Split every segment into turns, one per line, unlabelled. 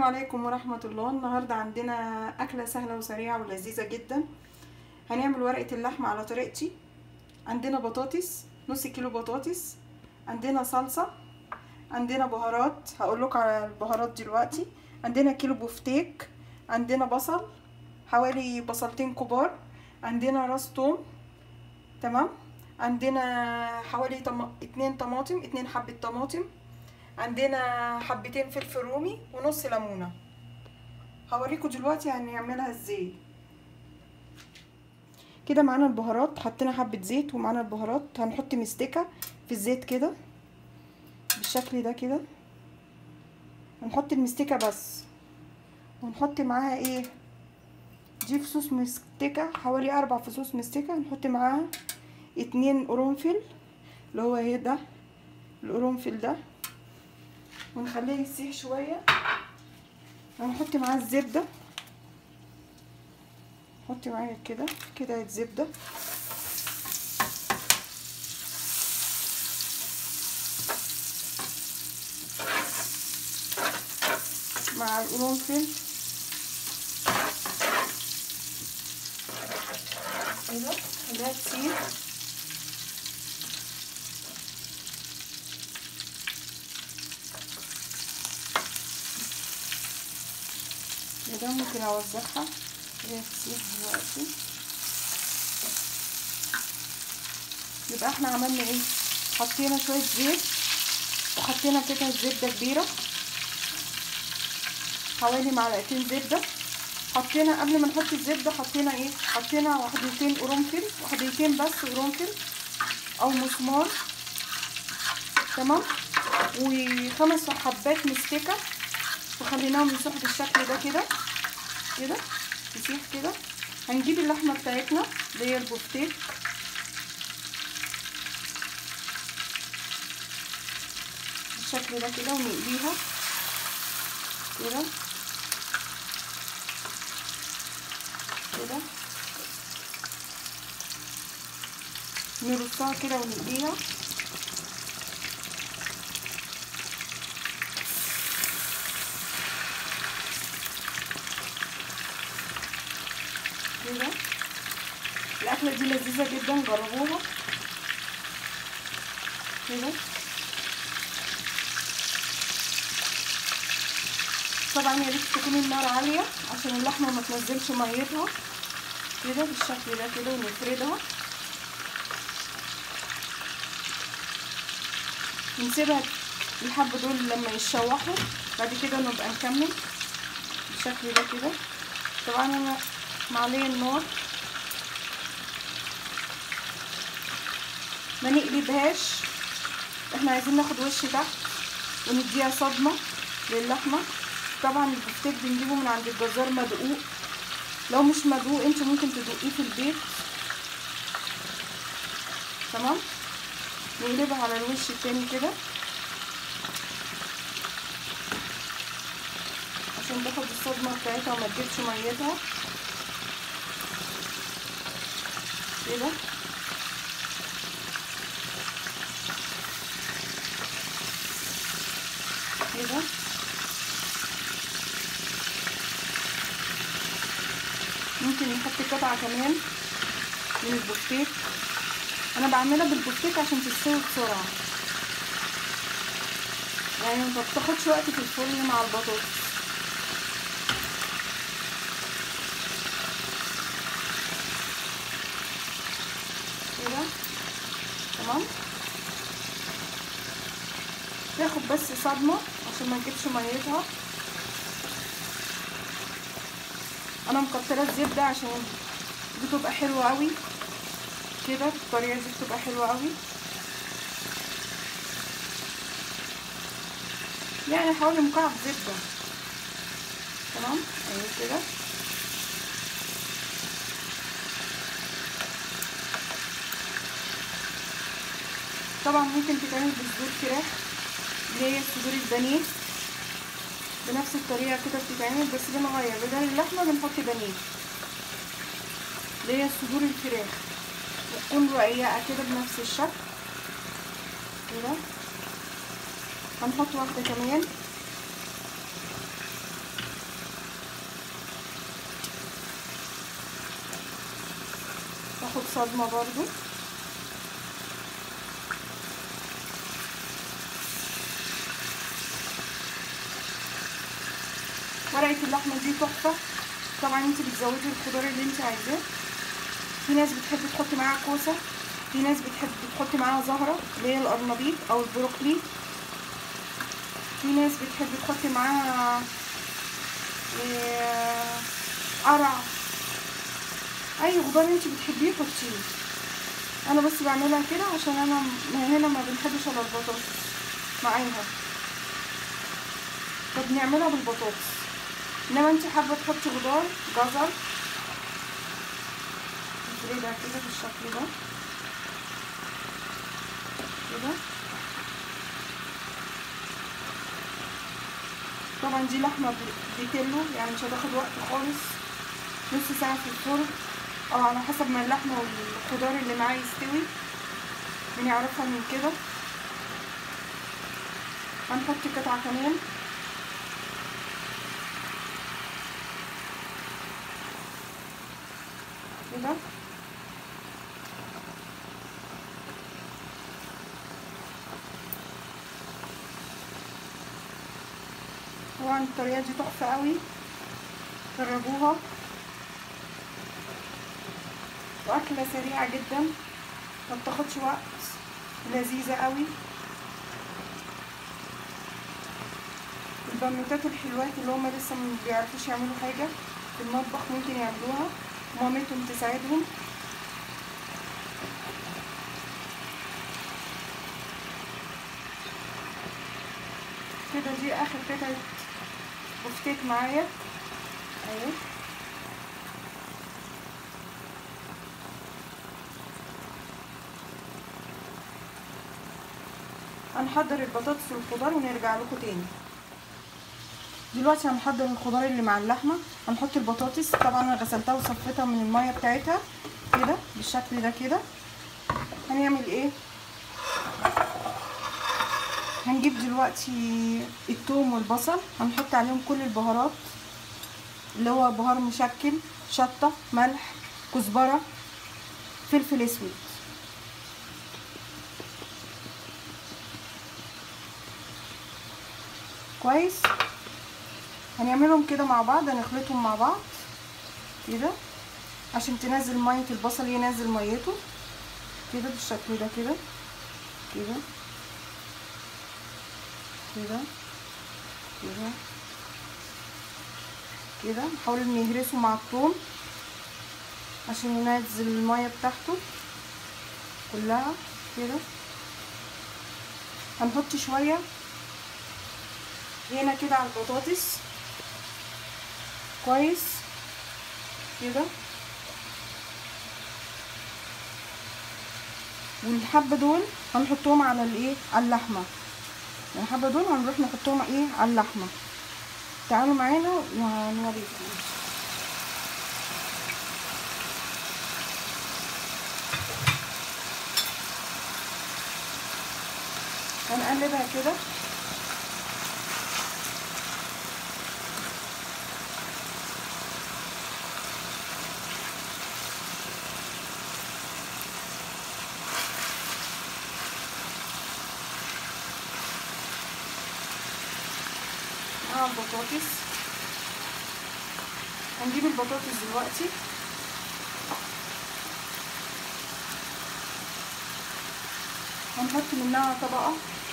عليكم ورحمة الله النهاردة عندنا أكلة سهلة وسريعة ولذيذة جدا هنعمل ورقة اللحمة على طريقتي عندنا بطاطس نص كيلو بطاطس عندنا صلصة عندنا بهارات هقولك على البهارات دلوقتي عندنا كيلو بفتيك عندنا بصل حوالي بصلتين كبار عندنا راس توم تمام عندنا حوالي طم... اتنين طماطم اتنين حبة طماطم عندنا حبتين فلفل رومي ونص ليمونه هوريكم دلوقتي هنعملها ازاي كده معانا البهارات حطينا حبه زيت ومعانا البهارات هنحط مستكه في الزيت كده بالشكل ده كده هنحط المستكه بس ونحط معاها ايه دي فصوص مستكه حوالي اربع فصوص مستكه هنحط معاها اتنين قرنفل اللي هو ايه ده القرنفل ده ونخليه يسيح شويه هنحط معاه الزبده حطي معايا كده كده الزبده مع القرنفل كده خليها تسيح كده ممكن اوزعها هي تسيح دلوقتي يبقى احنا عملنا ايه حطينا شويه زيت وحطينا كده زبده كبيره حوالي معلقتين زبده حطينا قبل ما نحط الزبده حطينا ايه حطينا واحدتين قرنفل واحدتين بس قرنفل او مسمار تمام وخمس حبات مستكه وخليناهم يسيحوا بالشكل ده كده كده تسيح كده هنجيب اللحمه بتاعتنا اللي هي البفتيك بالشكل ده كده ونقليها كده كده نرصها كده ونقليها كده الاكله دي لذيذه جدا جربوها كده طبعا يا ريت تكون النار عاليه عشان اللحمه ما تنزلش ميتها كده بالشكل ده كده ونفردها نسيبها الحبه دول لما يتشوحوا بعد كده نبقى نكمل بالشكل ده كده طبعا انا معليه النار ما نقلبهاش احنا عايزين ناخد وش تحت ونديها صدمه للحمه طبعا البفتيك بنجيبه من عند الجزار مدقوق لو مش مدقوق انت ممكن تدقيه في البيت تمام نقلبها على الوش التاني كده عشان تاخد الصدمه بتاعتها وما تجيبش ميتها كده كده ممكن نحط قطعة كمان من البفتيك انا بعملها بالبفتيك عشان تستوي بسرعة يعني ما بتاخدش وقت في الفرن مع البطاطس كده تمام تاخد بس صدمه عشان ما تجيبش ميتها انا مكتره الزبده عشان بتبقى حلوه قوي كده الطريقه دي بتبقى حلوه قوي يعني حوالي مكعب زبده تمام اهي كده طبعا ممكن تتعمل بصدور فراخ اللي هي صدور البانيه بنفس الطريقه كده بتتعمل بس بنغير بدل اللحمه بنحط بانيه اللي هي صدور الفراخ بتكون رقيقه كده بنفس الشكل كده هنحط واحده كمان صدمة برضو ورقة اللحمة دي تحفة طبعا انت بتزودي الخضار اللي انت عايزاه في ناس بتحب تحط معاها كوسة في ناس بتحب تحط معاها زهرة اللي هي القرنبيط او البروكلي في ناس بتحب تحط معاها إيه، قرع اي خضار انت بتحبيه حطيه انا بس بعملها كده عشان انا م- هنا ما بنحبش الا البطاطس معاها فبنعملها بالبطاطس انما انت حابه تحطي خضار جزر نفردها كده بالشكل ده كده طبعا دي لحمه بيتلو يعني مش هتاخد وقت خالص نص ساعه في الفرن او على حسب ما اللحمه والخضار اللي معاه يستوي بنعرفها من كده هنحط قطعه كمان كده طبعا الطريقه دي تحفه قوي جربوها واكله سريعه جدا ما بتاخدش وقت لذيذه قوي البنوتات الحلوات اللي هما لسه ما بيعرفوش يعملوا حاجه في المطبخ ممكن يعملوها مامتهم تساعدهم كده دي اخر قطعه بفتيك معايا اهي هنحضر البطاطس والخضار ونرجع لكم تاني دلوقتي هنحضر الخضار اللي مع اللحمه هنحط البطاطس طبعا انا غسلتها وصفيتها من الميه بتاعتها كده بالشكل ده كده هنعمل ايه هنجيب دلوقتي الثوم والبصل هنحط عليهم كل البهارات اللي هو بهار مشكل شطه ملح كزبره فلفل اسود كويس هنعملهم كده مع بعض هنخلطهم مع بعض كده عشان تنزل ميه البصل ينزل ميته كده بالشكل ده كده كده كده كده كده نحاول ان يهرسوا مع الثوم عشان ينزل الميه بتاعته كلها كده هنحط شويه هنا كده على البطاطس كويس كده والحبه دول هنحطهم على الايه على اللحمه الحبه دول هنروح نحطهم ايه على اللحمه تعالوا معانا وهنوريكم هنقلبها كده مع البطاطس هنجيب البطاطس دلوقتي هنحط منها طبقة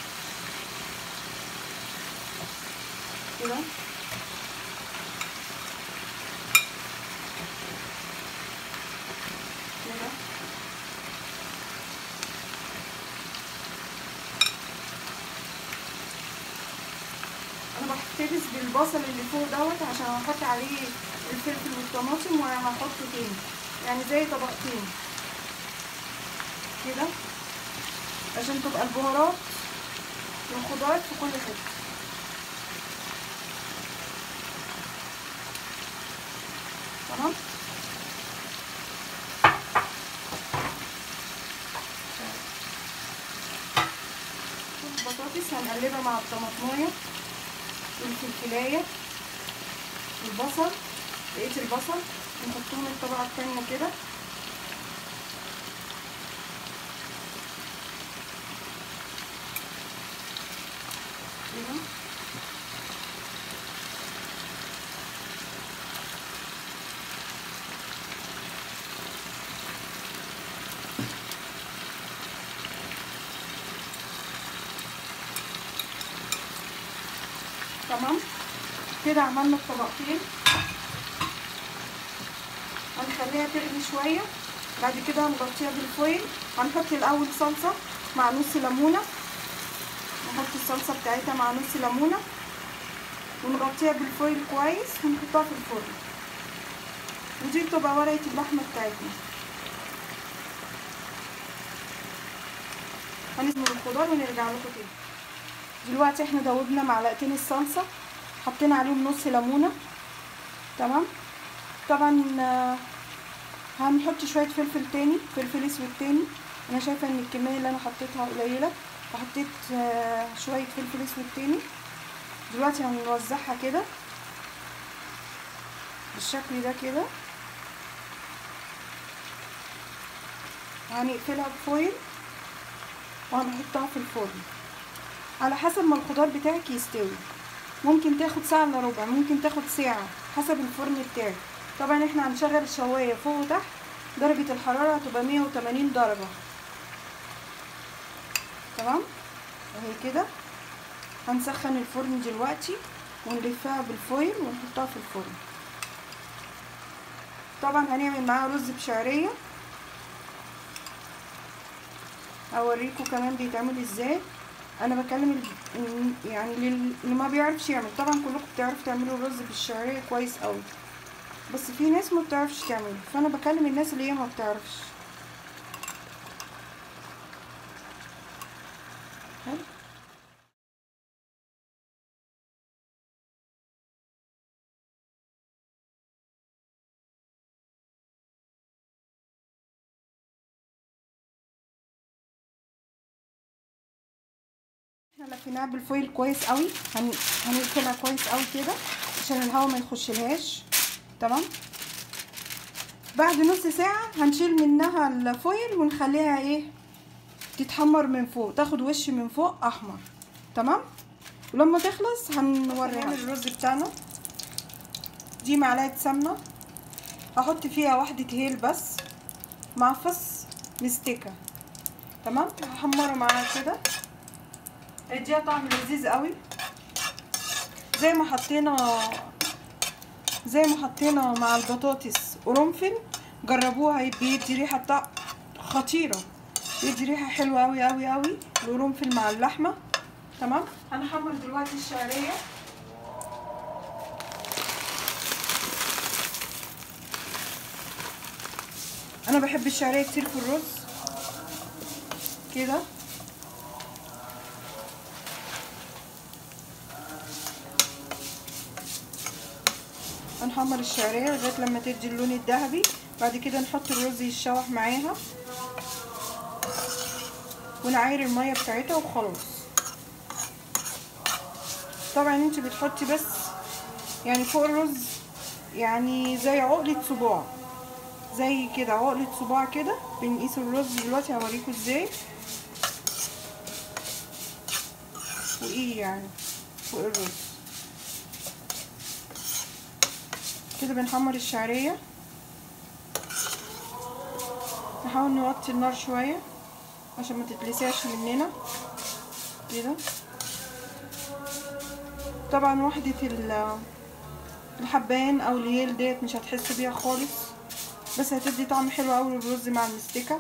كده كده انا بحتفظ بالبصل اللي فوق دوت عشان هحط عليه الفلفل والطماطم وهحطه تاني يعني زي طبقتين كده عشان تبقى البهارات والخضار في كل حته تمام البطاطس هنقلبها مع الطماطمايه والفلفلايه والبصل بقيه البصل نحطهم الطبقه التانية كده كده تمام كده عملنا الطبقتين هنخليها تغلي شويه بعد كده هنغطيها بالفويل هنحط الاول صلصه مع نص ليمونه نحط الصلصه بتاعتها مع نص ليمونه ونغطيها بالفويل كويس ونحطها في الفرن ودي بتبقى ورقه اللحمه بتاعتنا هنزمر الخضار ونرجع لكم تاني دلوقتي احنا دوبنا معلقتين الصلصه حطينا عليهم نص ليمونه تمام طبعا آه، هنحط شويه فلفل تاني فلفل اسود تاني انا شايفه ان الكميه اللي انا حطيتها قليله فحطيت آه، شويه فلفل اسود تاني دلوقتي هنوزعها كده بالشكل ده كده هنقفلها بفويل وهنحطها في الفرن على حسب ما الخضار بتاعك يستوي ممكن تاخد ساعة الا ربع ممكن تاخد ساعة حسب الفرن بتاعك طبعا احنا هنشغل الشواية فوق وتحت درجة الحرارة هتبقى مية وتمانين درجة تمام اهي كده هنسخن الفرن دلوقتي ونلفها بالفويل ونحطها في الفرن طبعا هنعمل معاها رز بشعرية اوريكم كمان بيتعمل ازاي انا بكلم ال- يعني لل- اللي ما بيعرفش يعمل طبعا كلكم بتعرفوا تعملوا الرز بالشعريه كويس قوي بس في ناس ما بتعرفش تعمله فانا بكلم الناس اللي هي ما بتعرفش حلو احنا لفيناها بالفويل كويس قوي هن... هنقفلها كويس قوي كده عشان الهواء ما يخشلهاش تمام بعد نص ساعة هنشيل منها الفويل ونخليها ايه تتحمر من فوق تاخد وش من فوق احمر تمام ولما تخلص هنوريها نعمل الرز بتاعنا دي معلقة سمنة هحط فيها واحدة هيل بس مع فص مستكة تمام هحمره معاها كده هيديها طعم لذيذ قوي زي ما حطينا زي ما حطينا مع البطاطس قرنفل جربوها بيدي ريحه طع... خطيره بيدي ريحه حلوه قوي قوي قوي القرنفل مع اللحمه تمام هنحمر دلوقتي الشعريه انا بحب الشعريه كتير في الرز كده هنحمر الشعريه لغايه لما تدي اللون الذهبي بعد كده نحط الرز يتشوح معاها ونعاير الميه بتاعتها وخلاص طبعا انت بتحطي بس يعني فوق الرز يعني زي عقلة صباع زي كده عقلة صباع كده بنقيس الرز دلوقتي هوريكم ازاي فوقيه يعني فوق الرز كده بنحمر الشعرية نحاول نوطي النار شوية عشان ما تتلسعش مننا كده طبعا وحدة ال- الحبان او الهيل ديت مش هتحس بيها خالص بس هتدي طعم حلو اوي للرز مع المستكة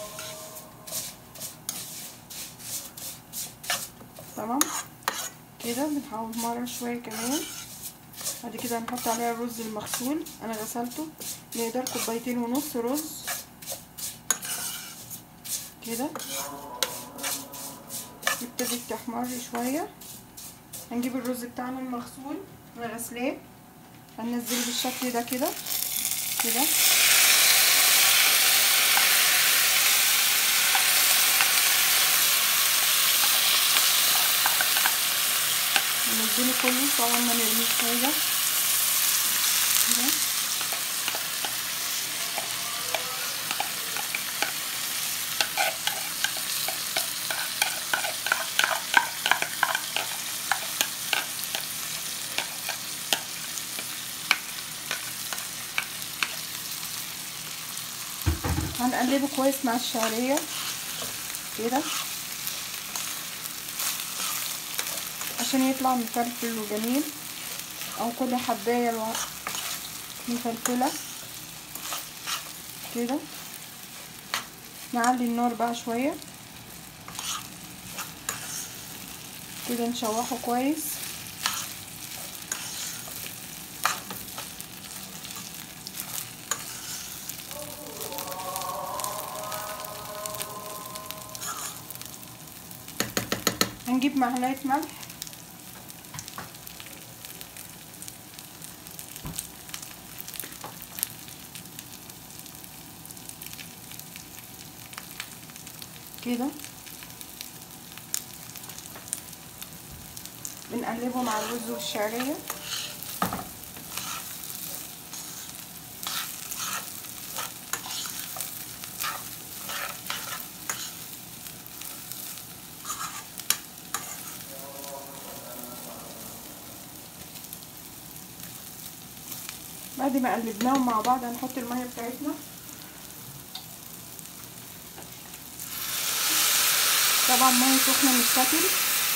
تمام كده بنحاول مرة شوية كمان بعد كده هنحط عليها الرز المغسول انا غسلته نقدر كوبايتين ونص رز كده ابتدت تحمر شويه هنجيب الرز بتاعنا المغسول انا غسلاه هننزله بالشكل ده كده كده ننزله كله طبعا ما نرميش حاجه كده بنقلبه كويس مع الشعرية كده عشان يطلع مفلفل وجميل او كل حباية لو- مفلفلة كده نعلي النار بقى شوية كده نشوحه كويس هنجيب معلقة ملح كده بنقلبه مع الرز والشعرية بعد ما قلبناهم مع بعض هنحط المية بتاعتنا طبعا مية سخنة مش كتل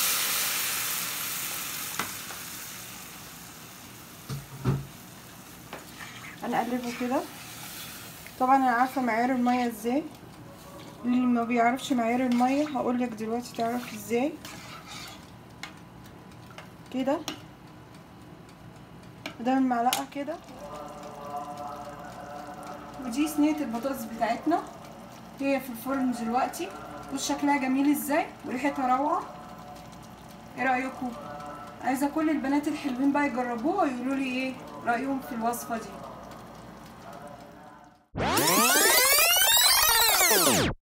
هنقلبه كده طبعا انا عارفة معيار المية ازاي اللي ما بيعرفش معيار المية هقولك دلوقتي تعرف ازاي كده قدام المعلقة كده ودي صينية البطاطس بتاعتنا هي في الفرن دلوقتي بص شكلها جميل ازاي وريحتها روعة ايه رأيكم عايزة كل البنات الحلوين بقى يجربوها ويقولوا لي ايه رأيهم في الوصفة دي